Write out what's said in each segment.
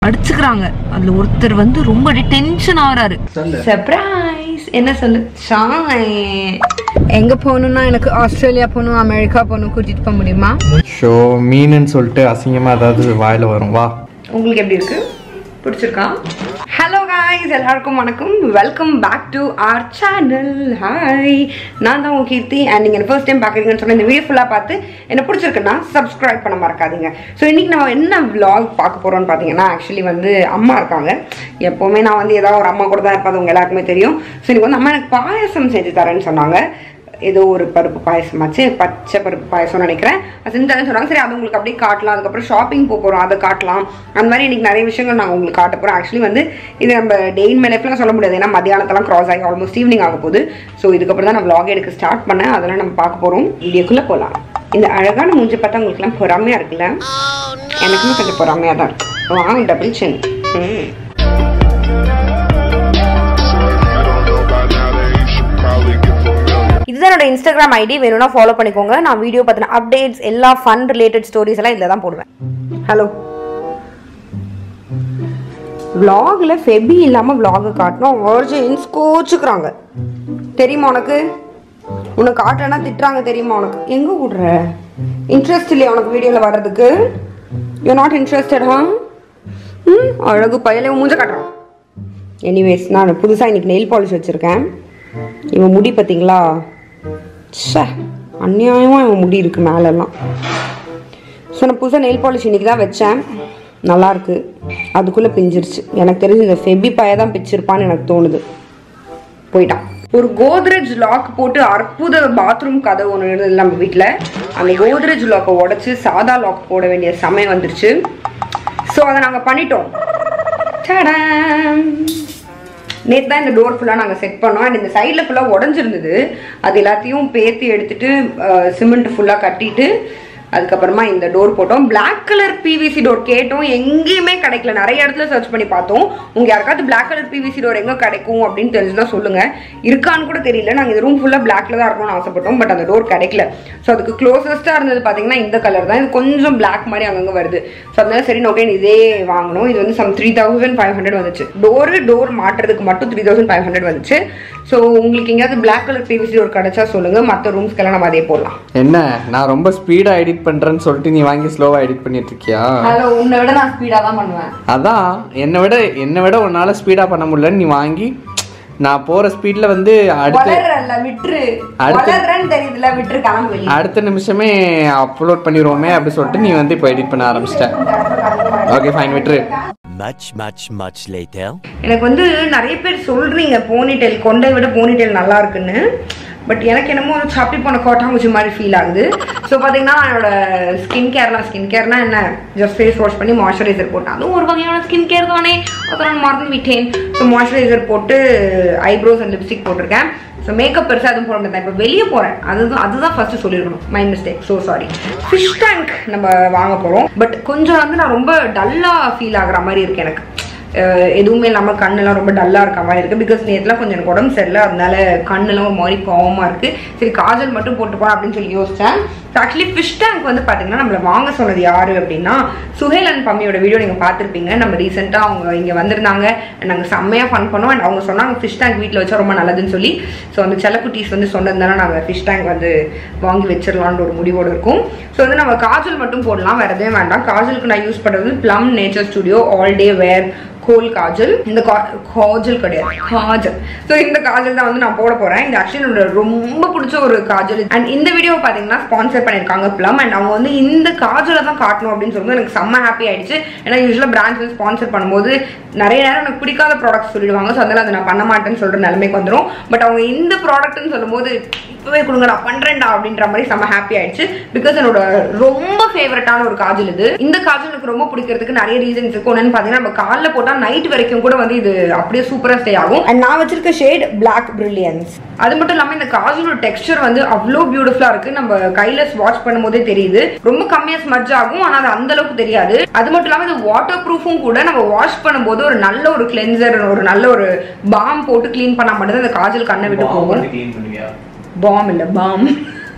அடிச்சுக்கிறாங்க அதுல ஒருத்தர் வந்து ரொம்ப டென்ஷன் ஆகுறாரு சொல்லு. சர்ப்ரைஸ் என்ன சொல்லு ஷாய் எங்க போகணும்னா எனக்கு ஆஸ்திரேலியா போகணும் அமெரிக்கா போகணும் கூட்டிட்டு போக முடியுமா ஷோ மீனுன்னு சொல்லிட்டு அசிங்கமா ஏதாவது வாயில வரும் வா உங்களுக்கு எப்படி இருக்கு பிடிச்சிருக்கா ஹலோ காய்ஸ் எல்லாருக்கும் வணக்கம் welcome back to our channel hi நான் தான் உங்க கீர்த்தி அண்ட் நீங்கள் ஃபர்ஸ்ட் டைம் பார்க்குறீங்கன்னு சொன்ன இந்த வீடியோ ஃபுல்லாக பார்த்து என்ன பிடிச்சிருக்குன்னா சப்ஸ்கிரைப் பண்ண மறக்காதீங்க ஸோ இன்னைக்கு நம்ம என்ன vlog பார்க்க போகிறோம்னு பார்த்தீங்கன்னா ஆக்சுவலி வந்து அம்மா இருக்காங்க எப்போவுமே நான் வந்து ஏதாவது ஒரு அம்மா கூட தான் இருப்பது உங்க எல்லாருக்குமே தெரியும் ஸோ இன்னைக்கு வந்து அம்மா எனக்கு பாயாசம் செஞ்சு தரேன்னு சொன்னாங்க ஏதோ ஒரு பருப்பு பாயசமாச்சு பச்சை பருப்பு பாயசம்னு நினைக்கிறேன் அது செஞ்சு தரேன்னு சொன்னாங்க சரி அது உங்களுக்கு அப்படியே காட்டலாம் அதுக்கப்புறம் ஷாப்பிங் போக போகிறோம் அதை காட்டலாம் அந்த மாதிரி இன்னைக்கு நிறைய விஷயங்கள் நாங்கள் உங்களுக்கு காட்ட போகிறோம் ஆக்சுவலி வந்து இது நம்ம டெயின் லைஃப்லாம் சொல்ல முடியாது ஏன்னா மத்தியானத்தெல்லாம் கிராஸ் ஆகி ஆல்மோஸ்ட் ஈவினிங் ஆக போகுது ஸோ இதுக்கப்புறம் தான் நான் vlog எடுக்க ஸ்டார்ட் பண்ணேன் அதெல்லாம் நம்ம பார்க்க போகிறோம் வீடியோக்குள்ளே போகலாம் இந்த அழகான மூஞ்சி பார்த்தா உங்களுக்குலாம் பொறாமையாக இருக்குல்ல எனக்குமே கொஞ்சம் பொறாமையாக தான் இருக்கு வாங்க டபுள் சென் ம் If you don't know by now, then you should probably get familiar. இதுதான் என்னோட இன்ஸ்டாகிராம் ஐடி வேணும்னா ஃபாலோ பண்ணிக்கோங்க நான் வீடியோ பற்றின அப்டேட்ஸ் எல்லா ஃபன் ரிலேட்டட் ஸ்டோரிஸ் எல்லாம் இதில் தான் போடுவேன் ஹலோ vlogல ஃபெபி இல்லாமல் vlog காட்டணும் வர்ஜின்ஸ் கோச்சுக்கிறாங்க தெரியுமா உனக்கு உனக்கு காட்டுறேன்னா திட்டுறாங்க தெரியுமா உனக்கு எங்கே விடுற இன்ட்ரெஸ்ட் இல்லையா உனக்கு வீடியோவில் வர்றதுக்கு யூ நாட் இன்ட்ரெஸ்டட் ஹா ம் அழகு பையலே மூஞ்ச காட்டுறான் எனிவேஸ் நான் புதுசாக இன்னைக்கு நெயில் பாலிஷ் வச்சுருக்கேன் இவன் முடி பார்த்தீங்களா ச்சே அநியாயமாக இவன் முடி இருக்கு மேலெல்லாம் ஸோ நான் புதுசாக நெயில் பாலிஷ் இன்னைக்கு தான் வச்சேன் நல்லா இருக்கு அதுக்குள்ளே பிஞ்சிருச்சு எனக்கு தெரிஞ்சு இந்த ஃபெபி பாயை தான் பிச்சிருப்பான்னு எனக்கு தோணுது போயிட்டான் ஒரு கோத்ரெஜ் லாக் போட்டு அற்புத பாத்ரூம் கதவு ஒன்று இருந்தது நம்ம வீட்டில் அந்த கோத்ரெஜ் லாக்கை உடச்சி சாதா லாக் போட வேண்டிய சமயம் வந்துருச்சு ஸோ அதை நாங்கள் பண்ணிட்டோம் நேற்று தான் இந்த டோர் ஃபுல்லாக நாங்கள் செட் பண்ணோம் அண்ட் இந்த சைடில் ஃபுல்லாக உடஞ்சிருந்தது அது எல்லாத்தையும் பேத்தி எடுத்துட்டு சிமெண்ட் ஃபுல்லாக கட்டிட்டு அதுக்கப்புறமா இந்த டோர் போட்டோம் Black கலர் பிவிசி டோர் கேட்டோம் எங்கேயுமே கிடைக்கல நிறைய இடத்துல சர்ச் பண்ணி பார்த்தோம் உங்க யாருக்காவது Black கலர் பிவிசி டோர் எங்கே கிடைக்கும் அப்படின்னு தெரிஞ்சுதான் சொல்லுங்க இருக்கான்னு கூட தெரியல நாங்கள் இந்த ரூம் ஃபுல்லாக பிளாக்ல தான் இருக்கணும்னு ஆசைப்பட்டோம் பட் அந்த டோர் கிடைக்கல ஸோ அதுக்கு க்ளோசஸ்ட்டாக இருந்தது பார்த்தீங்கன்னா இந்த கலர் தான் இது கொஞ்சம் Black மாதிரி அங்கங்கே வருது ஸோ அதனால சரி ஓகே இதே வாங்கணும் இது வந்து some three thousand five hundred வந்துச்சு டோரு டோர் மாட்டுறதுக்கு மட்டும் த்ரீ தௌசண்ட் ஃபைவ் ஹண்ட்ரட் வந்துச்சு ஸோ உங்களுக்கு எங்கேயாவது Black கலர் பிவிசி டோர் கிடைச்சா சொல்லுங்க மற்ற ரூம்ஸ்க்கெல்லாம் நம்ம அதே போடலாம் என்ன நான் ரொம்ப ஸ்பீடா எடிட் பண்றேன்னு சொல்லிட்டு நீ வாங்கி ஸ்லோவா எடிட் பண்ணிட்டு இருக்கியா ஹலோ உன்னை விட நான் ஸ்பீடாக தான் பண்ணுவேன் அதான் என்னை விட என்னை விட உன்னால ஸ்பீடா பண்ண முடியலன்னு நீ வாங்கி நான் போற ஸ்பீட்ல வந்து அடுத்த வளர்றல்ல விட்டுரு அடுத்து- வளர்றேன்னு தெரியுதுல விட்டுரு கிளம்பு வெளியே அடுத்த நிமிஷமே அப்லோட் பண்ணிடுவோமே அப்படி சொல்லிட்டு நீ வந்து இப்போ எடிட் பண்ண ஆரம்பிச்சிட்ட ஓகே ஃபைன் விட்டுரு Much, much, much later. எனக்கு வந்து நிறைய பேர் சொல்றீங்க போனிடெயில் கொண்டை விட போனிடெயில் நல்லா இருக்குன்னு பட் எனக்கு என்னமோ ஒரு சப்பி போன கோட்டாங்குச்சி மாதிரி ஃபீல் ஆகுது ஸோ பார்த்தீங்கன்னா என்னோட ஸ்கின் கேர்லாம் ஸ்கின் கேர்னா என்ன ஜஸ்ட் ஃபேஸ் வாஷ் பண்ணி மாய்ஸ்சரைசர் போட்டேன் அதுவும் ஒரு வகையான ஸ்கின் கேர் தானே அதெல்லாம் மறந்து விட்டேன் ஸோ மாய்ஸ்சரைசர் போட்டு ஐப்ரோஸ் அண்ட் லிப்ஸ்டிக் போட்டிருக்கேன் ஸோ மேக்கப் பெருசாக எதுவும் போட மாட்டேன் இப்போ வெளியே போகிறேன் அதுதான் அதுதான் ஃபர்ஸ்ட் சொல்லியிருக்கணும் my mistake so sorry fish tank நம்ம வாங்க போகிறோம் பட் கொஞ்சம் வந்து நான் ரொம்ப டல்லாக ஃபீல் ஆகுற மாதிரி இருக்கு எனக்கு அஹ் எதுவுமே இல்லாமல் கண்ணெல்லாம் ரொம்ப டல்லாக இருக்க மாதிரி இருக்குது பிகாஸ் நேற்றுலாம் கொஞ்சம் எனக்கு உடம்பு சரியில்லை அதனால கண்ணெல்லாம் ஒரு மாதிரி பாவமாக இருக்குது சரி காஜல் மட்டும் போட்டு போகலாம் அப்படின்னு சொல்லி யோசித்தேன் ஆக்சுவலி ஃபிஷ் டேங்க் வந்து பார்த்தீங்கன்னா நம்மளை வாங்க சொன்னது யார் அப்படின்னா சுஹேல் அண்ட் பம்மியோட வீடியோ நீங்கள் பார்த்துருப்பீங்க நம்ம ரீசெண்டாக அவங்க இங்கே வந்திருந்தாங்க நாங்கள் செம்மையாக ஃபன் பண்ணோம் அண்ட் அவங்க சொன்னாங்க ஃபிஷ் டேங்க் வீட்டில் வச்சா ரொம்ப நல்லதுன்னு சொல்லி ஸோ அந்த செல்லக்குட்டீஸ் வந்து சொன்னதுனால நாங்கள் ஃபிஷ் டேங்க் வந்து வாங்கி வச்சிடலான்ற ஒரு முடிவோடு இருக்கும் ஸோ வந்து நம்ம காஜல் மட்டும் போடலாம் வேறு எதுவும் வேண்டாம் காஜலுக்கு நான் யூஸ் பண்ணுறது Plum nature studio all day wear kohl kajal இந்த கா- காஜல் கிடையாது காஜல் ஸோ இந்த காஜல் தான் வந்து நான் போட போறேன் இது ஆக்சுவலி என்னோட ரொம்ப பிடிச்ச ஒரு காஜல் அண்ட் இந்த வீடியோ பார்த்தீங்கன்னா ஸ்பான்சர் பண்ணியிருக்காங்க ப்ளம் அண்ட் அவங்க வந்து இந்த காஜலை தான் காட்டணும் அப்படின்னு சொல்லும்போது எனக்கு செம்ம ஹாப்பி ஆயிடுச்சு ஏன்னா யூஸ்வலாக பிராண்ட்ஸ் வந்து ஸ்பான்சர் பண்ணும்போது நிறைய நேரம் எனக்கு பிடிக்காத ப்ராடக்ட் சொல்லிடுவாங்க ஸோ அதனால அதை நான் பண்ண மாட்டேன்னு சொல்ற நிலைமைக்கு வந்துடும் பட் அவங்க இந்த ப்ராடக்ட்னு சொல்லும்போது இப்பவே கொடுங்க நான் பண்றேன்டா அப்படின்ற மாதிரி செம்ம ஹாப்பி ஆயிடுச்சு பிகாஸ் என்னோட ரொம்ப ஃபேவரட்டான ஒரு காஜல் இது இந்த காஜல் எனக்கு ரொம்ப பிடிக்கிறதுக்கு நிறைய ரீசன்ஸ் இருக்கு ஒன்னு பார்த்தீங்கன்னா நம்ம காலைல போட்டா நைட் வரைக்கும் கூட வந்து இது அப்படியே சூப்பரா ஸ்டே ஆகும் அண்ட் நான் வச்சிருக்க ஷேட் பிளாக் பிரில்லியன்ஸ் அது மட்டும் இல்லாம இந்த காஜலோட டெக்ஸ்டர் வந்து அவ்வளோ பியூட்டிஃபுல்லா இருக்கு நம்ம கையில வாஷ் பண்ணும்போதே தெரியுது ரொம்ப கம்மியா ஸ்மட்ச் ஆகும் ஆனா அது அந்த அளவுக்கு தெரியாது அது மட்டும் இல்லாம இது வாட்டர் ப்ரூஃபும் கூட நம்ம வாஷ் பண்ணும்போது ஒரு நல்ல ஒரு கிளென்சர் ஒரு நல்ல ஒரு பாம் போட்டு க்ளீன் பண்ணா மட்டும் தான் இந்த காஜல் கண்ணை விட்டு போகும் பாம் இல்ல பாம்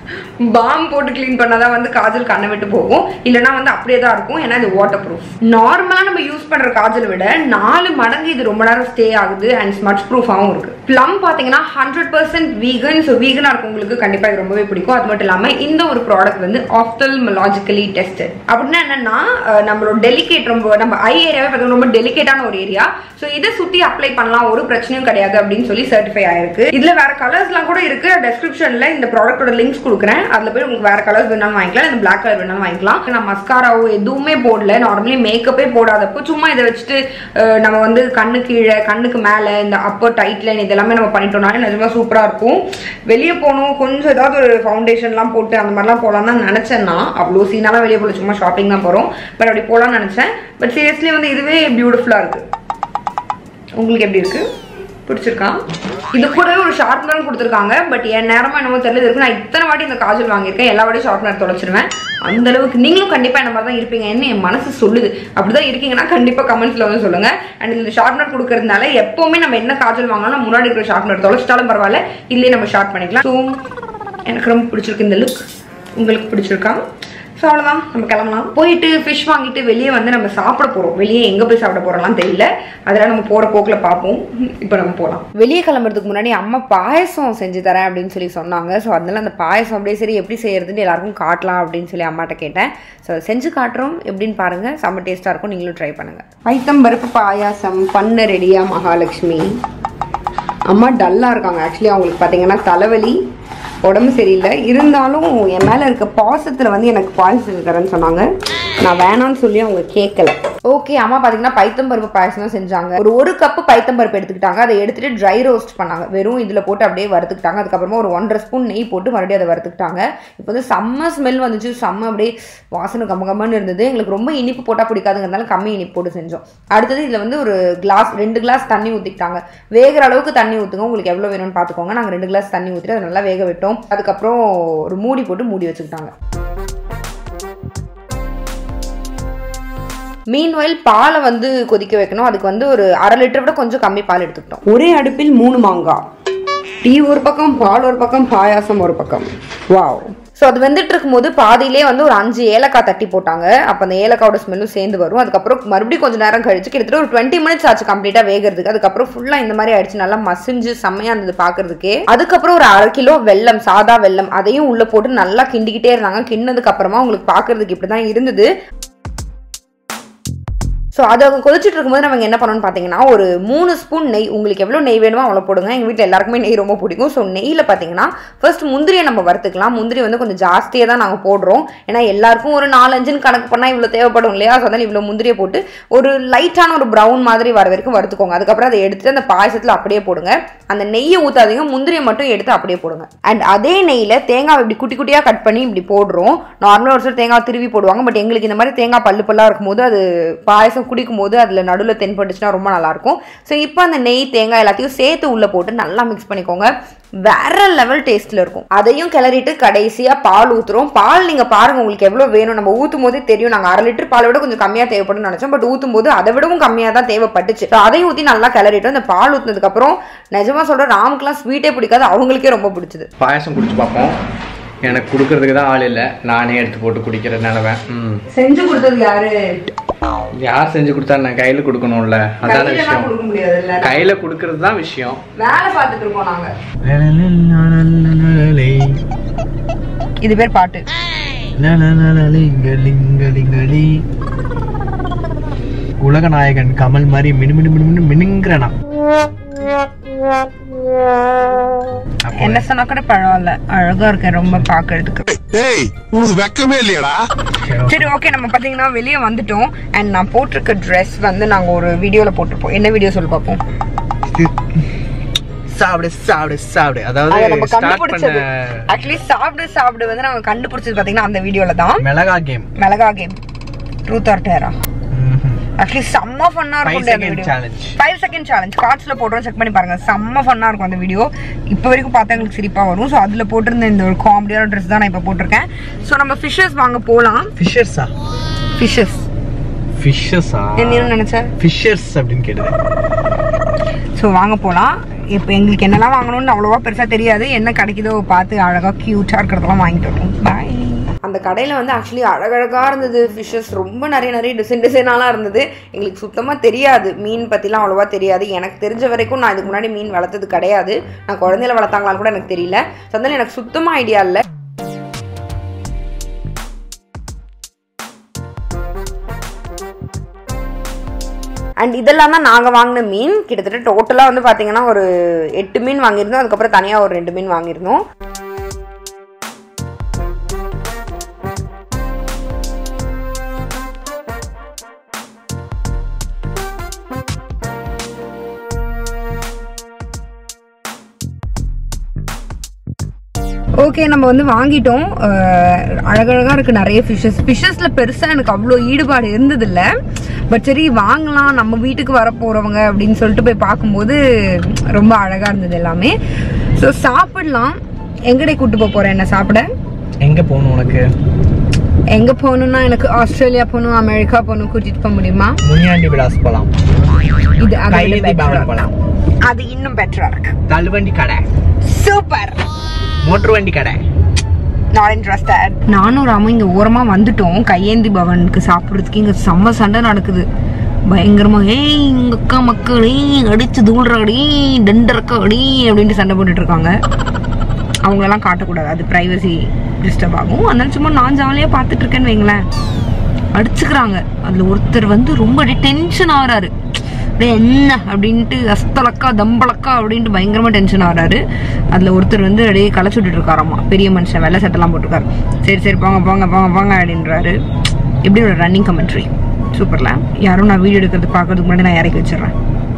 பாம் போட்டு க்ளீன் பண்ணாதான் வந்து காஜல் கண்ணை விட்டு போகும் இல்லைன்னா வந்து அப்படியே தான் இருக்கும் ஏன்னா இது வாட்டர் ப்ரூஃப் நார்மலா நம்ம யூஸ் பண்ற காஜலை விட நாலு மடங்கு இது ரொம்ப நேரம் ஸ்டே ஆகுது அண்ட் ஸ்மச் ப்ரூஃபாகவும் இருக்கு ப்ளம் பாத்தீங்கன்னா ஹண்ட்ரட் பர்சன்ட் வீகன் ஸோ வீகனா இருக்கவங்களுக்கு கண்டிப்பா இது ரொம்பவே பிடிக்கும் அது மட்டும் இல்லாம இந்த ஒரு ப்ராடக்ட் வந்து ஆப்தல்மலாஜிக்கலி டெஸ்டட் அப்படின்னா என்னன்னா அஹ், நம்மளோட டெலிகேட் ரொம்ப நம்ம ஐ ஏரியாவே பார்த்தீங்கன்னா ரொம்ப டெலிகேட்டான ஒரு ஏரியா ஸோ இதை சுத்தி அப்ளை பண்ணலாம் ஒரு பிரச்சனையும் கிடையாது அப்படின்னு சொல்லி சர்டிஃபை ஆயிருக்கு இதுல வேற கலர்ஸ்லாம் கூட இருக்கு டெஸ்கிரிப்ஷன்ல இந்த ப்ராடக்ட்டோட லிங்க்ஸ் கொடுக்குறேன் அதுல போய் உங்களுக்கு வேற கலர்ஸ் வேணாலும் வாங்கிக்கலாம் இந்த பிளாக் கலர் வேணாலும் வாங்கிக்கலாம் நான் மஸ்காராவோ எதுவுமே போடல நார்மலி மேக்கப்பே போடாதப்போ சும்மா இதை வச்சுட்டு அஹ், நம்ம வந்து கண்ணு கீழே கண்ணுக்கு மேலே இந்த அப்பர் டைட் லைன் இதெல்லாமே நம்ம பண்ணிட்டோம்னாலே நிஜமா சூப்பரா இருக்கும் வெளியே போகணும் கொஞ்சம் ஏதாவது ஒரு ஃபவுண்டேஷன்லாம் போட்டு அந்த மாதிரிலாம் போகலாம் தான் நினைச்சேன்னா அவ்வளோ சீனாலாம் வெளியே போகல சும்மா ஷாப்பிங் தான் போகிறோம் பட் அப்படி போகலாம்னு நினச்சேன் பட் சீரியஸ்லி வந்து இதுவே பியூட்டிஃபுல்லாக இருக்கு உங்களுக்கு எப்படி இருக்கு பிடிச்சிருக்கா இது கூடவே ஒரு ஷார்ப்னர் கொடுத்துருக்காங்க பட் என் நேரமா என்னமோ தெரியல இது இருக்கு நான் இத்தனை வாட்டி இந்த காஜல் வாங்கியிருக்கேன் எல்லா வாட்டியும் ஷார்ப்னர் தொலைச்சிருவேன் அந்த அளவுக்கு நீங்களும் கண்டிப்பா இந்த மாதிரி தான் இருப்பீங்கன்னு என் மனசு சொல்லுது அப்படிதான் இருக்கீங்கன்னா கண்டிப்பா கமெண்ட்ஸ்ல வந்து சொல்லுங்க அண்ட் இந்த ஷார்ப்னர் கொடுக்கறதுனால எப்பவுமே நம்ம என்ன காஜல் வாங்கினாலும் முன்னாடி இருக்கிற ஷார்ப்னர் தொலைச்சிட்டாலும் பரவாயில்ல இல்லையே நம்ம ஷார்ட் பண்ணிக்கலாம் ஸோ எனக்கு ரொம்ப பிடிச்சிருக்கு இந்த லுக் உங்களுக்கு பிடிச்சிருக்கா ஸோ அவ்வளோதான் நம்ம கிளம்பலாம் போயிட்டு ஃபிஷ் வாங்கிட்டு வெளியே வந்து நம்ம சாப்பிட போகிறோம் வெளியே எங்கே போய் சாப்பிட போகிறோம்லாம் தெரியல அதெல்லாம் நம்ம போகிற போக்கில் பார்ப்போம் இப்போ நம்ம போகலாம் வெளியே கிளம்புறதுக்கு முன்னாடி அம்மா பாயசம் செஞ்சு தரேன் அப்படின்னு சொல்லி சொன்னாங்க ஸோ அதனால அந்த பாயசம் அப்படியே சரி எப்படி செய்யறதுன்னு எல்லாருக்கும் காட்டலாம் அப்படின்னு சொல்லி அம்மாட்ட கேட்டேன் ஸோ செஞ்சு காட்டுறோம் எப்படின்னு பாருங்க செம்ம டேஸ்ட்டாக இருக்கும் நீங்களும் ட்ரை பண்ணுங்க பைத்தம் பருப்பு பாயாசம் பண்ண ரெடியா மகாலட்சுமி அம்மா டல்லாக இருக்காங்க ஆக்சுவலி அவங்களுக்கு பார்த்தீங்கன்னா தலைவலி உடம்பு சரியில்லை இருந்தாலும் என் மேலே இருக்க பாசத்தில் வந்து எனக்கு பாயசம் செஞ்சு தரேன்னு சொன்னாங்க நான் வேணாம்னு சொல்லி அவங்க கேட்கல ஓகே அம்மா பார்த்தீங்கன்னா பைத்தம் பருப்பு பாயசம் தான் செஞ்சாங்க ஒரு ஒரு கப்பு பைத்தம் பருப்பு எடுத்துக்கிட்டாங்க அதை எடுத்துட்டு ட்ரை ரோஸ்ட் பண்ணாங்க வெறும் இதில் போட்டு அப்படியே வறுத்துக்கிட்டாங்க அதுக்கப்புறமா ஒரு ஒன்றரை ஸ்பூன் நெய் போட்டு மறுபடியும் அதை வறுத்துக்கிட்டாங்க இப்போ வந்து செம்ம ஸ்மெல் வந்துச்சு செம்ம அப்படியே வாசனை கம்ம கம்மன்னு இருந்தது எங்களுக்கு ரொம்ப இனிப்பு போட்டால் பிடிக்காதுங்கிறதுனால கம்மி இனிப்பு போட்டு செஞ்சோம் அடுத்தது இதில் வந்து ஒரு கிளாஸ் ரெண்டு கிளாஸ் தண்ணி ஊற்றிக்கிட்டாங்க வேகிற அளவுக்கு தண்ணி ஊற்றுங்க உங்களுக்கு எவ்வளோ வேணும்னு பார்த்துக்கோங்க நாங்கள் ரெண்டு கிளாஸ் தண்ணி ஊற்றிட்டு அதை நல்லா வேக விட்டோம் அதுக்கப்புறம் ஒரு மூடி போட்டு மூடி வச்சுக்கிட்டாங்க மீன்வயல் பாலை வந்து கொதிக்க வைக்கணும் அதுக்கு வந்து ஒரு அரை லிட்டர் விட கொஞ்சம் கம்மி பால் எடுத்துக்கிட்டோம் ஒரே அடுப்பில் மூணு மாங்காய் டீ ஒரு பக்கம் பால் ஒரு பக்கம் பாயாசம் ஒரு பக்கம் வாவ் ஸோ அது வெந்துட்டு இருக்கும்போது பாதியிலே வந்து ஒரு அஞ்சு ஏலக்காய் தட்டி போட்டாங்க அப்போ அந்த ஏலக்காயோட ஸ்மெல்லும் சேர்ந்து வரும் அதுக்கப்புறம் மறுபடியும் கொஞ்சம் நேரம் கழிச்சு கிட்டத்தட்ட ஒரு டுவெண்ட்டி மினிட்ஸ் ஆச்சு கம்ப்ளீட்டாக வேகிறதுக்கு அதுக்கப்புறம் ஃபுல்லாக இந்த மாதிரி ஆயிடுச்சு நல்லா மசிஞ்சு செம்மையாக இருந்தது பார்க்கறதுக்கே அதுக்கப்புறம் ஒரு அரை கிலோ வெல்லம் சாதா வெல்லம் அதையும் உள்ளே போட்டு நல்லா கிண்டிக்கிட்டே இருந்தாங்க கிண்ணதுக்கு அப்புறமா உங்களுக்கு பார்க்கறதுக்கு இப்படி தான் இருந்தது ஸோ அதை கொதிச்சுட்டு இருக்கும்போது நம்ம என்ன பண்ணணும்னு பார்த்தீங்கன்னா ஒரு மூணு ஸ்பூன் நெய் உங்களுக்கு எவ்வளோ நெய் வேணுமோ அவ்வளோ போடுங்க எங்கள் வீட்டில் எல்லாருக்குமே நெய் ரொம்ப பிடிக்கும் ஸோ நெய்யில் பார்த்தீங்கன்னா ஃபர்ஸ்ட் முந்திரியை நம்ம வறுத்துக்கலாம் முந்திரி வந்து கொஞ்சம் ஜாஸ்தியாக தான் நாங்கள் போடுறோம் ஏன்னா எல்லாருக்கும் ஒரு நாலஞ்சுன்னு கணக்கு பண்ணால் இவ்வளோ தேவைப்படும் இல்லையா ஸோ அதனால் இவ்வளோ முந்திரியை போட்டு ஒரு லைட்டான ஒரு ப்ரௌன் மாதிரி வர வரைக்கும் வறுத்துக்கோங்க அதுக்கப்புறம் அதை எடுத்துட்டு அந்த பாயசத்தில் அப்படியே போடுங்க அந்த நெய்யை ஊற்றாதீங்க முந்திரியை மட்டும் எடுத்து அப்படியே போடுங்க அண்ட் அதே நெய்யில் தேங்காய் இப்படி குட்டி குட்டியாக கட் பண்ணி இப்படி போடுறோம் நார்மலாக ஒரு சில தேங்காய் திருவி போடுவாங்க பட் எங்களுக்கு இந்த மாதிரி தேங்காய் பல்லு பல்லாக இருக்கும்போது அது பாயசம் குடிக்கும் போது அதில் நடுவில் தென்பட்டுச்சுன்னா ரொம்ப நல்லாயிருக்கும் ஸோ இப்போ அந்த நெய் தேங்காய் எல்லாத்தையும் சேர்த்து உள்ளே போட்டு நல்லா மிக்ஸ் பண்ணிக்கோங்க வேற லெவல் டேஸ்ட்டில் இருக்கும் அதையும் கிளறிட்டு கடைசியாக பால் ஊற்றுறோம் பால் நீங்கள் பாருங்கள் உங்களுக்கு எவ்வளோ வேணும் நம்ம ஊற்றும் போதே தெரியும் நாங்கள் அரை லிட்டர் பாலை விட கொஞ்சம் கம்மியாக தேவைப்படும்னு நினச்சோம் பட் ஊற்றும் போது அதை விடவும் கம்மியாக தான் தேவைப்பட்டுச்சு ஸோ அதையும் ஊற்றி நல்லா கிளறிட்டோம் இந்த பால் ஊற்றுனதுக்கப்புறம் நிஜமாக சொல்கிறேன் ராமுக்குலாம் ஸ்வீட்டே பிடிக்காது அவங்களுக்கே ரொம்ப பிடிச்சது பாயசம் குடிச்சு பார்ப்போம் எனக்கு கொடுக்கறதுக்கு தான் ஆள் இல்லை நானே எடுத்து போட்டு குடிக்கிற நிலவை ம் செஞ்சு கொடுத்தது யாரு யார் செஞ்சு கொடுத்தா நான் கையில் கொடுக்கணும்ல அதான கையிலலாம் விஷயம் கொடுக்க முடியாது இல்ல கையில் கொடுக்கறது தான் விஷயம் வேலை பார்த்துட்டு இருக்கோம் நாங்க இது பேர் பாட்டு உலக நாயகன் கமல் மாதிரி மினு மினு மினு மினு மினுங்கிறனா என்ன சொன்னா கூட பரவாயில்ல அழகா இருக்கேன் ரொம்ப பாக்குறதுக்கு டேய் உனக்கு வெக்கமே இல்லையாடா சரி ஓகே நம்ம பாத்தீங்கன்னா வெளியே வந்துட்டோம் அண்ட் நான் போட்டிருக்க ட்ரெஸ் வந்து நாங்க ஒரு வீடியோல போட்டிருப்போம் என்ன வீடியோ சொல்லி பார்ப்போம் சாப்பிடு சாப்பிடு சாப்பிடு அதை அதாவது நம்ம ஸ்டார்ட் கண்டுபிடிச்சது பண்ண ஆக்சுவலி சாப்பிடு சாப்பிடு வந்து நாங்க கண்டுபிடிச்சது பாத்தீங்கன்னா அந்த வீடியோல தான் மிளகா கேம் மிளகா கேம் ட்ரூத் ஆர் டேரா ஆக்சுவலி செம்ம ஃபன்னா Five இருக்கும் அந்த second வீடியோ challenge. ஃபைவ் செகண்ட் சேலஞ்ச் கார்ட்ஸ்ல போடுறோம் செக் பண்ணி பாருங்க செம்ம ஃபன்னா இருக்கும் அந்த வீடியோ இப்போ வரைக்கும் பார்த்தா எங்களுக்கு சிரிப்பா வரும் ஸோ அதுல போட்டிருந்த இந்த ஒரு காமெடியான ட்ரெஸ் தான் நான் இப்போ போட்டிருக்கேன் ஸோ நம்ம ஃபிஷஸ் வாங்க போகலாம் ஃபிஷர்ஸா ஃபிஷஸ் ஃபிஷஸா என்ன நினைச்ச ஃபிஷர்ஸ் அப்படின்னு கேட்டது ஸோ வாங்க போகலாம் இப்போ எங்களுக்கு என்னெல்லாம் வாங்கணும்னு அவ்வளோவா பெருசாக தெரியாது என்ன கிடைக்குதோ பார்த்து அழகாக க்யூட்டாக இருக்கிறதெல்லாம் வாங்கிட்டு வரோம் பாய் அந்த கடையில் வந்து ஆக்சுவலி அழகழகாக இருந்தது ஃபிஷ்ஷஸ் ரொம்ப நிறைய நிறைய டிசைன் டிசைனாலாம் இருந்தது எங்களுக்கு சுத்தமாக தெரியாது மீன் பற்றிலாம் அவ்வளோவா தெரியாது எனக்கு தெரிஞ்ச வரைக்கும் நான் இதுக்கு முன்னாடி மீன் வளர்த்தது கிடையாது நான் குழந்தையில வளர்த்தாங்களான்னு கூட எனக்கு தெரியல ஸோ அதனால எனக்கு சுத்தமாக ஐடியா இல்லை அண்ட் இதெல்லாம் தான் நாங்கள் வாங்கின மீன் கிட்டத்தட்ட டோட்டலாக வந்து பார்த்தீங்கன்னா ஒரு எட்டு மீன் வாங்கியிருந்தோம் அதுக்கப்புறம் தனியாக ஒரு ரெண்டு மீன் வாங்கியிருந்தோம் ஓகே நம்ம வந்து வாங்கிட்டோம் அஹ், அழகழகா இருக்கு நிறைய ஃபிஷ்ஷஸ் ஃபிஷ்ஷஸ்ல பெருசா எனக்கு அவ்வளோ ஈடுபாடு இருந்ததில்ல பட் சரி வாங்கலாம் நம்ம வீட்டுக்கு வர போறவங்க அப்படின்னு சொல்லிட்டு போய் பார்க்கும்போது ரொம்ப அழகா இருந்தது எல்லாமே ஸோ சாப்பிடலாம் எங்கடே கூட்டு போக போறேன் என்ன சாப்பிட எங்க போகணும் உனக்கு எங்க போகணும்னா எனக்கு ஆஸ்திரேலியா போகணும் அமெரிக்கா போகணும் கூட்டிட்டு போக முடியுமா முனியாண்டி விலாஸ் போலாம் இது அதை விட கையேந்தி better-ஆ பவன் இருக்கு. போலாம் அது இன்னும் பெட்டரா இருக்கு தள்ளுவண்டி கடை சூப்பர் மோட்டர் வண்டி கடை நாட் இன்ட்ரெஸ்டட் நானும் ராமும் இங்க ஓரமா வந்துட்டோம் கையேந்தி பவனுக்கு சாப்பிடுறதுக்கு இங்க செம்ம சண்டை நடக்குது பயங்கரமா ஏய் இங்க அக்கா மக்களே அடிச்சு தூள்றாடி டண்டரக்காடி அப்படின்ட்டு சண்டை போட்டுட்டு இருக்காங்க அவங்களெல்லாம் காட்டக்கூடாது அது ப்ரைவசி டிஸ்டர்ப் ஆகும் அதனால சும்மா நான் ஜாலியாக பார்த்துட்டு இருக்கேன்னு வைங்களேன் அடிச்சுக்கிறாங்க அதில் ஒருத்தர் வந்து ரொம்ப டென்ஷன் ஆகிறாரு அப்படியே என்ன அப்படின்ட்டு அஸ்தலக்கா தம்பளக்கா அப்படின்ட்டு பயங்கரமாக டென்ஷன் ஆகிறாரு அதில் ஒருத்தர் வந்து அப்படியே களைச்சு விட்டுட்டு இருக்காராமா பெரிய மனுஷன் வெள்ளை சட்டெல்லாம் போட்டிருக்காரு சரி சரி போங்க போங்க போங்க போங்க அப்படின்றாரு எப்படி ஒரு ரன்னிங் கமெண்ட்ரி சூப்பர்ல யாரும் நான் வீடியோ எடுக்கிறது பார்க்கறதுக்கு முன்னாடி நான் இறக்கி வச்சிடுறேன்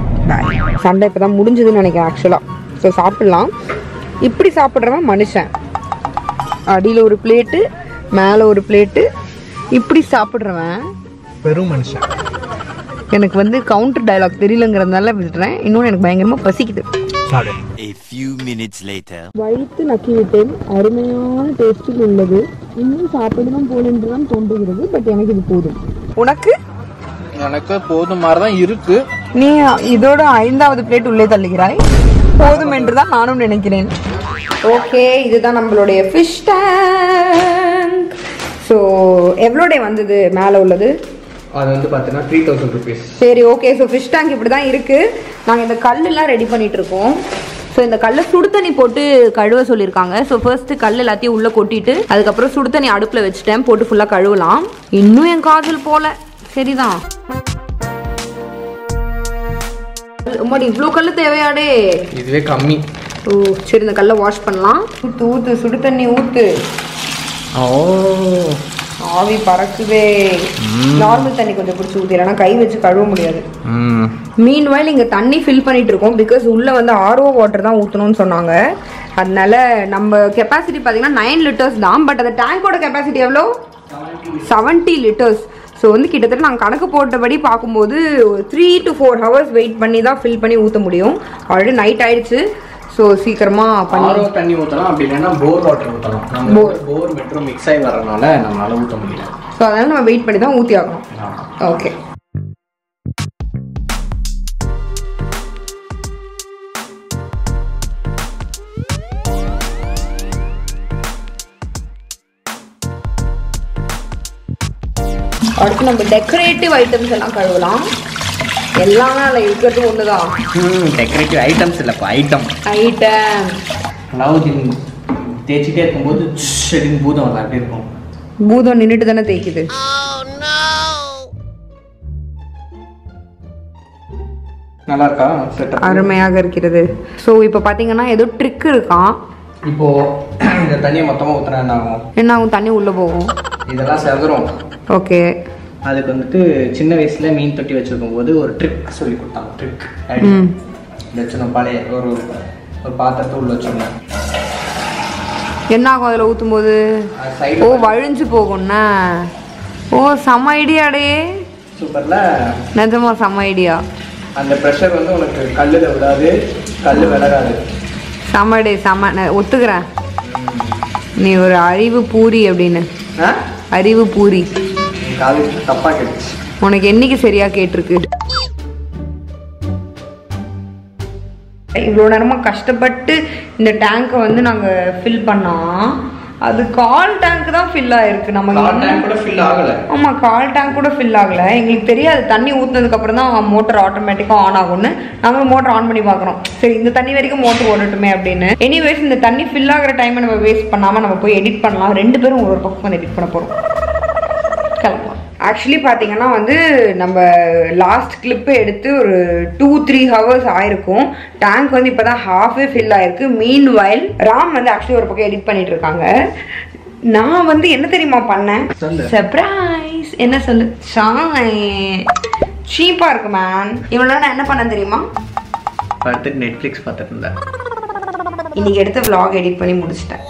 பாய் சண்டை இப்போ தான் முடிஞ்சதுன்னு நினைக்கிறேன் ஆக்சுவலாக ஸோ சாப்பிட்லாம் இப்படி சாப்பிட்றவன் மனுஷன் அடியில் ஒரு பிளேட்டு மேலே ஒரு பிளேட்டு இப்படி சாப்பிட்றவன் பெரும் மனுஷன் எனக்கு வந்து கவுண்டர் டயலாக் தெரியலங்கிறதுனால விட்டுறேன் இன்னொன்று எனக்கு பயங்கரமாக பசிக்குது சாப்பிடு A few minutes later. வயிற்று நக்கிவிட்டேன் அருமையான டேஸ்டில் உள்ளது இன்னும் சாப்பிடணும் போல் என்றுதான் தோன்றுகிறது பட் எனக்கு இது போதும் உனக்கு எனக்கு போதும் மாதிரி தான் இருக்கு நீ இதோட ஐந்தாவது பிளேட் உள்ளே தள்ளுகிறாய் போதும் என்றுதான் நானும் நினைக்கிறேன் ஓகே இதுதான் நம்மளுடைய ஃபிஷ் டேங்க் ஸோ எவ்வளோ டே வந்தது மேலே உள்ளது அது வந்து பார்த்தீங்கன்னா த்ரீ தௌசண்ட் ருபீஸ் சரி ஓகே ஸோ ஃபிஷ் டேங்க் இப்படி தான் இருக்குது நாங்கள் இந்த கல்லெல்லாம் ரெடி பண்ணிட்டு இருக்கோம் ஸோ இந்த கல்லை சுடு தண்ணி போட்டு கழுவ சொல்லியிருக்காங்க ஸோ ஃபர்ஸ்ட் கல் எல்லாத்தையும் உள்ளே கொட்டிட்டு அதுக்கப்புறம் சுடு தண்ணி அடுப்பில் வச்சுட்டேன் போட்டு ஃபுல்லாக கழுவலாம் இன்னும் என் காதல் போல சரிதான் உம்மாடி இவ்வளோ கல் தேவையாடே இதுவே கம்மி ஓ சரி இந்த கல்லை வாஷ் பண்ணலாம் ஊற்று ஊற்று சுடு தண்ணி ஊற்று ஓ ஆவி பறக்குதே நார்மல் தண்ணி கொஞ்சம் பிடிச்சி ஊற்றி இல்லைன்னா கை வச்சு கழுவ முடியாது ம் மீன் வயல் இங்கே தண்ணி ஃபில் பண்ணிட்டு இருக்கோம் பிகாஸ் உள்ளே வந்து ஆர்ஓ வாட்டர் தான் ஊற்றணும்னு சொன்னாங்க அதனால நம்ம கெப்பாசிட்டி பார்த்தீங்கன்னா நைன் லிட்டர்ஸ் தான் பட் அந்த டேங்கோட கெப்பாசிட்டி எவ்வளோ செவன்ட்டி லிட்டர்ஸ் ஸோ வந்து கிட்டத்தட்ட நாங்கள் கணக்கு போட்டபடி பார்க்கும்போது three to four hours wait பண்ணி தான் ஃபில் பண்ணி ஊற்ற முடியும் ஆல்ரெடி நைட் ஆயிடுச்சு ஸோ சீக்கிரமாக பண்ணி ஆரோ தண்ணி ஊற்றலாம் அப்படி இல்லைன்னா போர் வாட்டர் ஊற்றலாம் நம்ம போர் மெட்ரோ மிக்ஸ் ஆகி வரனால நம்மளால ஊற்ற முடியல ஸோ அதனால் நம்ம வெயிட் பண்ணி தான் ஊற்றி ஆகணும் ஓகே அடுத்து நம்ம டெக்கரேட்டிவ் ஐட்டம்ஸ் எல்லாம் கழுவலாம் எல்லாமே அதில் இருக்கிறது ஒன்று தான் டெக்கரேட்டிவ் ஐட்டம்ஸ் இல்லைப்பா ஐட்டம் ஐட்டம் அதாவது தேய்ச்சிட்டே இருக்கும்போது செடின்னு பூதம் வரல அப்படி இருக்கும் பூதம் நின்றுட்டு தானே தேய்க்குது நல்லா இருக்கா செட்டப் அருமையாக இருக்கிறது ஸோ இப்போ பார்த்தீங்கன்னா ஏதோ ட்ரிக் இருக்கான் இப்போ இந்த தண்ணியை மொத்தமாக ஊற்றினா என்ன ஆகும் என்ன ஆகும் தண்ணி உள்ளே போகும் இதெல்லாம் செதறும் ஓகே அதுக்கு வந்துட்டு சின்ன வயசுல மீன் தொட்டி வச்சிருக்கும் போது ஒரு ட்ரிக் சொல்லி கொடுத்தாங்க ட்ரிக் ம் வச்சிருந்தோம் பழைய ஒரு ஒரு பாத்திரத்தை உள்ள வச்சிருந்தோம் என்ன ஆகும் அதில் ஊற்றும் போது அது ஓ சைடு வழிஞ்சு போகும்னா ஓ செம்ம ஐடியாடே சூப்பர்ல நிஜமா செம்ம ஐடியா அந்த ப்ரெஷர் வந்து உனக்கு கல்லுல விடாது கல்லு விலகாது செம்மடே செம்ம நான் ஒத்துக்கிறேன் நீ ஒரு அறிவு பூரி அப்படின்னு ஆ அறிவு பூரி காது தப்பா கேட்டுச்சு உனக்கு என்னைக்கு சரியா கேட்டிருக்கு இவ்வளோ நேரமாக கஷ்டப்பட்டு இந்த டேங்கை வந்து நாங்கள் ஃபில் பண்ணோம் அது கால் டேங்க் தான் ஃபில் ஆயிருக்கு நம்ம கூட ஃபில் ஆகல ஆமாம் கால் டேங்க் கூட ஃபில் ஆகலை எங்களுக்கு தெரியாது தண்ணி ஊற்றுனதுக்கப்புறம் தான் மோட்டர் ஆட்டோமேட்டிக்காக ஆன் ஆகும்னு நாங்களும் மோட்டர் ஆன் பண்ணி பார்க்குறோம் சரி இந்த தண்ணி வரைக்கும் மோட்டர் ஓடட்டுமே அப்படின்னு எனிவேஸ் இந்த தண்ணி ஃபில் ஆகிற டைமை நம்ம வேஸ்ட் பண்ணாமல் நம்ம போய் எடிட் பண்ணலாம் ரெண்டு பேரும் ஒரு ஒரு பக்கம் வந்து எடிட் பண்ண போகிறோம் கிளம்பலாம் ஆக்சுவலி பார்த்தீங்கன்னா வந்து நம்ம லாஸ்ட் கிளிப்பு எடுத்து ஒரு டூ த்ரீ ஹவர்ஸ் ஆயிருக்கும் டேங்க் வந்து இப்போ தான் ஹாஃபே ஃபில் ஆயிருக்கு மீன் வயல் ராம் வந்து ஆக்சுவலி ஒரு பக்கம் எடிட் பண்ணிட்டு இருக்காங்க நான் வந்து என்ன தெரியுமா பண்ணேன் சொல்லு. சர்ப்ரைஸ் என்ன சொல்லு சாய் சீப்பாக இருக்கு மேன் இவ்வளோ நான் என்ன பண்ணேன் தெரியுமா படுத்துட்டு நெட்ஃப்ளிக்ஸ் பார்த்துட்டு இருந்தேன் இன்னைக்கு எடுத்த vlog எடிட் பண்ணி முடிச்சிட்டேன்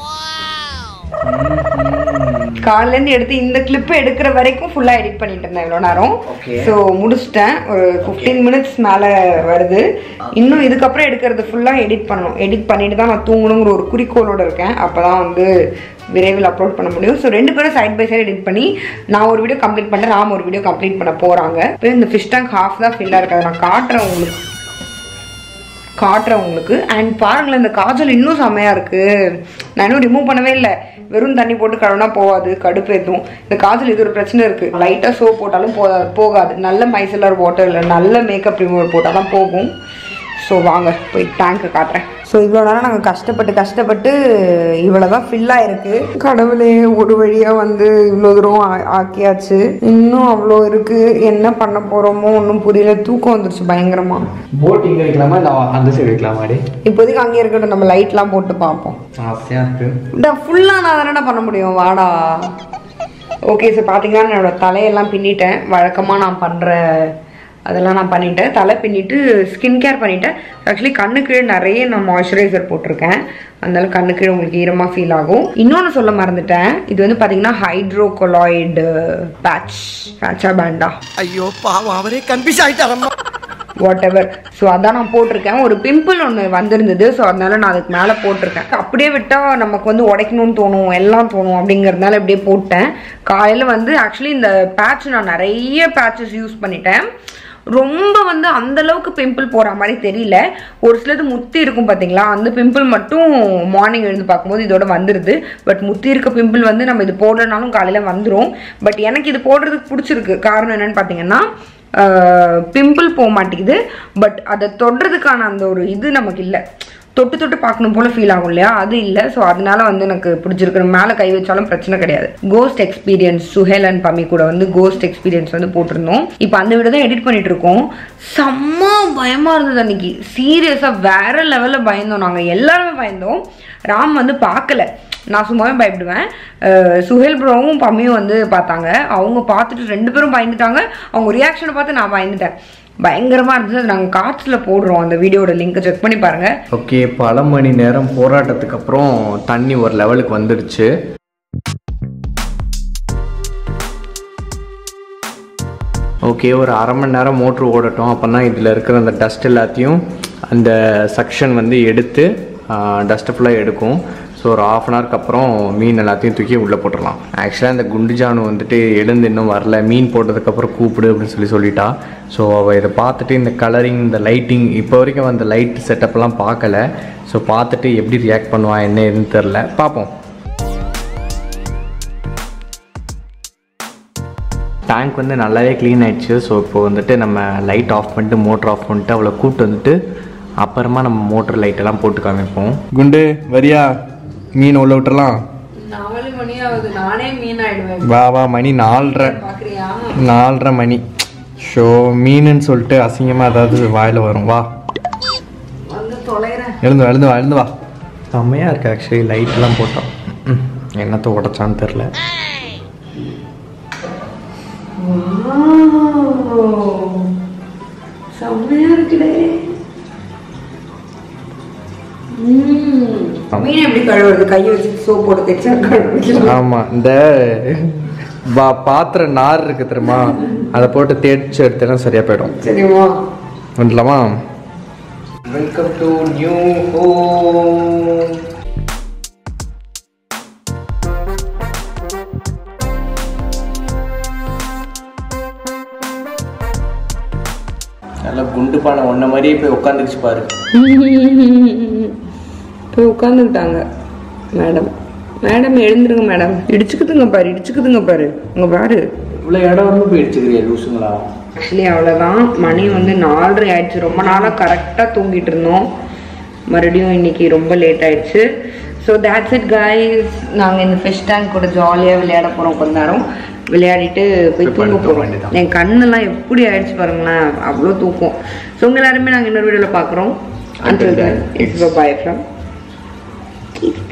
காலையில இருந்து எடுத்து இந்த கிளிப் எடுக்கிற வரைக்கும் ஃபுல்லா எடிட் பண்ணிட்டு இருந்தேன் இவ்வளோ நேரம் Okay. ஸோ முடிச்சிட்டேன் ஒரு ஃபிஃப்டீன் மினிட்ஸ் மேல வருது இன்னும் இதுக்கப்புறம் எடுக்கிறது ஃபுல்லா எடிட் பண்ணணும் எடிட் பண்ணிட்டு தான் நான் தூங்கணுங்கிற ஒரு குறிக்கோளோட இருக்கேன் அப்பதான் வந்து விரைவில் அப்லோட் பண்ண முடியும் ஸோ ரெண்டு பேரும் சைட் பை சைடு எடிட் பண்ணி நான் ஒரு வீடியோ கம்ப்ளீட் பண்ணேன் ராம் ஒரு வீடியோ கம்ப்ளீட் பண்ண போறாங்க இப்போ இந்த ஃபிஷ் டேங்க் ஹாஃப் தான் ஃபில்லாக இருக்காது நான் காட்டுறேன் உங்களுக்கு காட்டுறேன் உங்களுக்கு அண்ட் பாருங்களேன் இந்த காஜல் இன்னும் செமையா இருக்கு நான் இன்னும் ரிமூவ் பண்ணவே இல்லை வெறும் தண்ணி போட்டு கழுவினா போகாது கடுப்பு ஏற்றும் இந்த காஜல் இது ஒரு பிரச்சனை இருக்கு லைட்டாக சோப் போட்டாலும் போ போகாது நல்ல மைசலர் வாட்டர் இல்லை நல்ல மேக்கப் ரிமூவர் போட்டால் தான் போகும் ஸோ வாங்க போய் டேங்க்கை காட்டுறேன் ஸோ இவ்வளோ நேரம் நாங்கள் கஷ்டப்பட்டு கஷ்டப்பட்டு இவ்வளோ தான் ஃபில் ஆயிருக்கு கடவுளே ஒரு வழியாக வந்து இவ்வளோ தூரம் ஆ- ஆக்கியாச்சு இன்னும் அவ்வளோ இருக்கு என்ன பண்ண போகிறோமோ ஒன்றும் புரியல தூக்கம் வந்துருச்சு பயங்கரமாக போட் இங்கே வைக்கலாமா இல்லை அந்த சைடு வைக்கலாமாடி இப்போதைக்கு அங்கே இருக்கட்டும் நம்ம லைட்லாம் போட்டு பார்ப்போம் ஆசையாக இருக்கு இந்த ஃபுல்லாக நான் தானடா பண்ண முடியும் வாடா ஓகே சார் பார்த்தீங்கன்னா நான் என்னோட தலையெல்லாம் பின்னிட்டேன் வழக்கமாக நான் பண்ணுற அதெல்லாம் நான் பண்ணிட்டேன் தலை பின்னிட்டு ஸ்கின் கேர் பண்ணிட்டேன் ஆக்சுவலி கண்ணு கீழே நிறைய நான் மாய்ஸ்சரைசர் போட்டிருக்கேன் அதனால கண்ணு கீழே உங்களுக்கு ஈரமாக ஃபீல் ஆகும் இன்னொன்று சொல்ல மறந்துட்டேன் இது வந்து பார்த்தீங்கன்னா ஹைட்ரோகொலாய்டு பேட்ச் பேட்சா பேண்டா ஐயோ பாவம் அவரே கன்ஃபியூஸ் ஆயிட்டாரம்மா வாட் எவர் ஸோ அதான் நான் போட்டிருக்கேன் ஒரு பிம்பிள் ஒன்று வந்திருந்தது ஸோ அதனால நான் அதுக்கு மேலே போட்டிருக்கேன் அப்படியே விட்டால் நமக்கு வந்து உடைக்கணும்னு தோணும் எல்லாம் தோணும் அப்படிங்கிறதுனால இப்படியே போட்டேன் காலையில் வந்து ஆக்சுவலி இந்த பேட்ச் நான் நிறைய பேட்சஸ் யூஸ் பண்ணிட்டேன் ரொம்ப வந்து அந்த அளவுக்கு பிம்பிள் போற மாதிரி தெரியல ஒரு சிலது முத்தி இருக்கும் பாத்தீங்களா அந்த பிம்பிள் மட்டும் மார்னிங் எழுந்து பார்க்கும்போது இதோட வந்துருது பட் முத்தி இருக்க பிம்பிள் வந்து நம்ம இது போடலனாலும் காலையில வந்துரும் பட் எனக்கு இது போடுறதுக்கு பிடிச்சிருக்கு காரணம் என்னன்னு பாத்தீங்கன்னா பிம்பிள் போக மாட்டேங்குது பட் அதை தொடுறதுக்கான அந்த ஒரு இது நமக்கு இல்லை தொட்டு தொட்டு பார்க்கணும் போல ஃபீல் ஆகும் இல்லையா அது இல்லை ஸோ அதனால வந்து எனக்கு பிடிச்சிருக்கு நம்ம மேலே கை வச்சாலும் பிரச்சனை கிடையாது ghost experience Suhail and Pammi கூட வந்து கோஸ்ட் எக்ஸ்பீரியன்ஸ் வந்து போட்டிருந்தோம் இப்போ அந்த வீடியோ தான் எடிட் பண்ணிட்டு இருக்கோம் செம்ம பயமா இருந்தது அன்னைக்கு சீரியஸாக வேற லெவலில் பயந்தோம் நாங்கள் எல்லாருமே பயந்தோம் ராம் வந்து பார்க்கல நான் சும்மாவே பயப்படுவேன் அஹ் சுஹேல் ப்ரோவும் பம்மியும் வந்து பார்த்தாங்க அவங்க பார்த்துட்டு ரெண்டு பேரும் பயந்துட்டாங்க அவங்க ரியாக்ஷனை பார்த்து நான் பயந்துட்டேன் பயங்கரமா இருந்துச்சு அது நாங்கள் கார்ட்ஸில் போடுறோம் அந்த வீடியோட லிங்க் செக் பண்ணி பாருங்க ஓகே பல மணி நேரம் போராட்டத்துக்கு அப்புறம் தண்ணி ஒரு லெவலுக்கு வந்துடுச்சு ஓகே ஒரு அரை மணி நேரம் மோட்ரு ஓடட்டும் அப்போ தான் இதில் இருக்கிற அந்த டஸ்ட் எல்லாத்தையும் அந்த சக்ஷன் வந்து எடுத்து டஸ்ட்டு ஃபுல்லாக எடுக்கும் ஸோ ஒரு ஆஃப் அன் ஹவருக்கு அப்புறம் மீன் எல்லாத்தையும் தூக்கி உள்ளே போட்டுடலாம் ஆக்சுவலாக அந்த குண்டுஜானு வந்துட்டு எழுந்து இன்னும் வரல மீன் போட்டதுக்கப்புறம் கூப்பிடு அப்படின்னு சொல்லி சொல்லிட்டா ஸோ அவள் இதை பார்த்துட்டு இந்த கலரிங் இந்த லைட்டிங் இப்போ வரைக்கும் அந்த லைட் செட்டப்லாம் பார்க்கல ஸோ பார்த்துட்டு எப்படி ரியாக்ட் பண்ணுவா என்ன ஏதுன்னு தெரில பார்ப்போம் டேங்க் வந்து நல்லாவே க்ளீன் ஆயிடுச்சு ஸோ இப்போ வந்துட்டு நம்ம லைட் ஆஃப் பண்ணிட்டு மோட்டர் ஆஃப் பண்ணிட்டு அவளை கூப்பிட்டு வந்துட்டு அப்புறமா நம்ம மோட்டர் லைட்டெல்லாம் போட்டு காமிப்போம் குண்டு வரியா மீன் உள்ள விட்டுறலாம் நாலு மணி ஆகுது நானே மீன் ஆயிடுவேன் வா வா மணி நாலரை பாக்குறியா நாலரை மணி ஷோ மீனுன்னு சொல்லிட்டு அசிங்கமாக ஏதாவது வாயில் வரும் வா வந்து தொலைறேன் எழுந்து வா, எழுந்து வா எழுந்து வா செம்மையாக இருக்கு ஆக்சுவலி லைட்லாம் போட்டோம் ம், என்னத்தை உடைச்சான்னு தெரில செம்மையா இருக்குடே மீன் எப்படி கழுவுறது கையை வச்சு சோப் போட்டு தேய்ச்சா கழுவிக்கலாம் ஆமாம் இந்த பா பாத்திர நார் இருக்கு தெரியுமா அதை போட்டு தேய்ச்சி எடுத்தேன்னா சரியாக போயிடும் சரிமா வந்துடலாமா வெல்கம் டு நியூ ஹோம் நல்ல குண்டு பானை ஒன்ன மாதிரியே போய் உட்காந்துக்குச்சு பாரு போய் உட்காந்துக்கிட்டாங்க மேடம் மேடம் எழுந்துருங்க மேடம் இடிச்சுக்குதுங்க பாரு இடிச்சுக்குதுங்க பாரு அங்க பாரு இவ்வளோ இடம் வந்து போய் இடிச்சுக்கிறியா லூசுங்களா ஆக்சுவலி அவ்வளோதான் மணி வந்து நாலரை ஆயிடுச்சு ரொம்ப நாளாக கரெக்டாக தூங்கிட்டு இருந்தோம் மறுபடியும் இன்னைக்கு ரொம்ப லேட் ஆயிடுச்சு ஸோ தேட்ஸ் இட் கைஸ் நாங்கள் இந்த ஃபிஷ் டேங்க் கூட ஜாலியாக விளையாட போகிறோம் கொஞ்ச நேரம் விளையாடிட்டு போய் போய் தூங்க படுக்க போகிறோம் வேண்டியதுதான். என் கண்ணெல்லாம் எப்படி ஆயிடுச்சு பாருங்களேன் அவ்வளோ தூக்கம் ஸோ உங்க எல்லாருமே நாங்கள் இன்னொரு வீடியோவில் பார்க்குறோம் Until until then, it's bye from